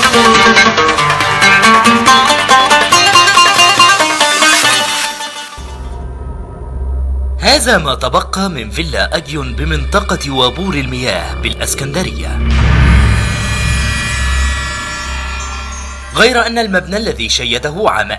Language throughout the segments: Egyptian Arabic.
هذا ما تبقى من فيلا أجيون بمنطقة وابور المياه بالأسكندرية غير أن المبنى الذي شيده عام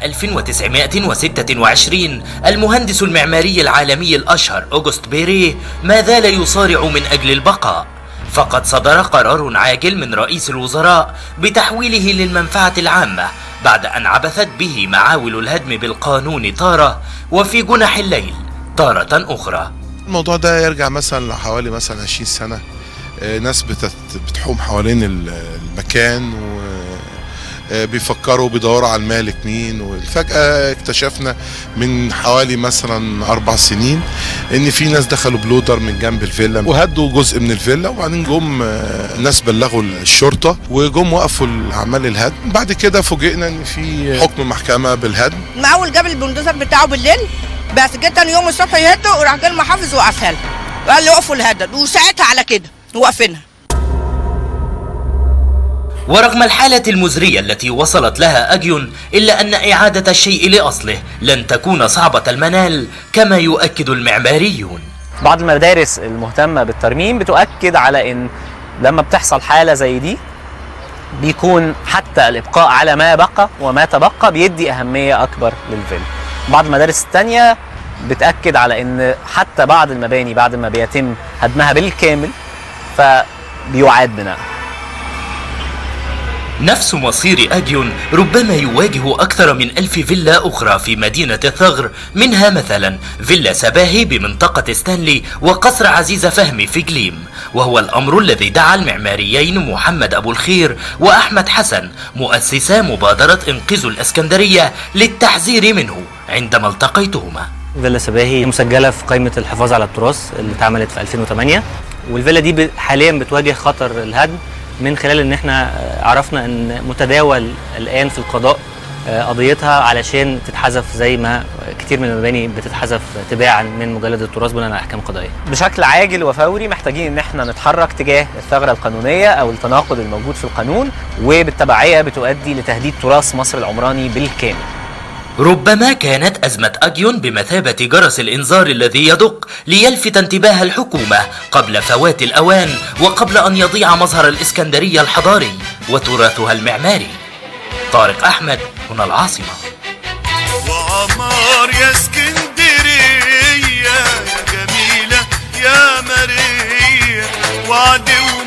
1926 المهندس المعماري العالمي الأشهر أوغست بيريه ما زال يصارع من أجل البقاء فقد صدر قرار عاجل من رئيس الوزراء بتحويله للمنفعة العامة بعد أن عبثت به معاول الهدم بالقانون تارة وفي جنح الليل تارة أخرى الموضوع ده يرجع مثلا لحوالي مثلا 20 سنة آه، ناس بتت- بتحوم حوالين ال- المكان و آه، بيفكروا بيدوروا على المالك مين وفجأة اكتشفنا من حوالي مثلا أربع سنين إن في ناس دخلوا بلودر من جنب الفيلا وهدوا جزء من الفيلا وبعدين جم آه، ناس بلغوا الشرطة وجم وقفوا أعمال الهدم بعد كده فوجئنا إن في حكم محكمة بالهدم معول جاب البلدوزر بتاعه بالليل بس جه تاني يوم الصبح يهده وراح جه المحافظ وقفها له قال لي وقفوا الهدد وساعتها على كده واقفينها ورغم الحالة المزرية التي وصلت لها أجيون إلا أن إعادة الشيء لأصله لن تكون صعبة المنال كما يؤكد المعماريون بعض المدارس المهتمة بالترميم بتؤكد على ان لما بتحصل حالة زي دي بيكون حتى الابقاء على ما بقى وما تبقى بيدي اهمية اكبر للفيلا بعض المدارس التانية بتأكد على ان حتى بعض المباني بعد ما بيتم هدمها بالكامل فبيعاد بناءها نفس مصير أجيون ربما يواجه أكثر من ألف فيلا أخرى في مدينة الثغر منها مثلا فيلا سباهي بمنطقة ستانلي وقصر عزيز فهمي في جليم وهو الأمر الذي دعا المعماريين محمد أبو الخير وأحمد حسن مؤسسا مبادرة إنقاذ الإسكندرية للتحذير منه عندما التقيتهما فيلا سباهي مسجلة في قائمة الحفاظ على التراث اللي اتعملت في 2008 والفيلا دي ب- حاليا بتواجه خطر الهدم من خلال ان احنا آه، عرفنا ان متداول الان في القضاء آه، قضيتها علشان تتحذف زي ما كتير من المباني بتتحذف تباعا من مجلد التراث بناء على احكام قضائيه. بشكل عاجل وفوري محتاجين ان احنا نتحرك تجاه الثغره القانونيه او التناقض الموجود في القانون وبالتبعيه بتؤدي لتهديد تراث مصر العمراني بالكامل. ربما كانت أزمة أجيون بمثابة جرس الإنذار الذي يدق ليلفت انتباه الحكومة قبل فوات الأوان وقبل أن يضيع مظهر الإسكندرية الحضاري وتراثها المعماري طارق أحمد هنا العاصمة وعمار يا اسكندرية يا جميلة يا مرية وعدو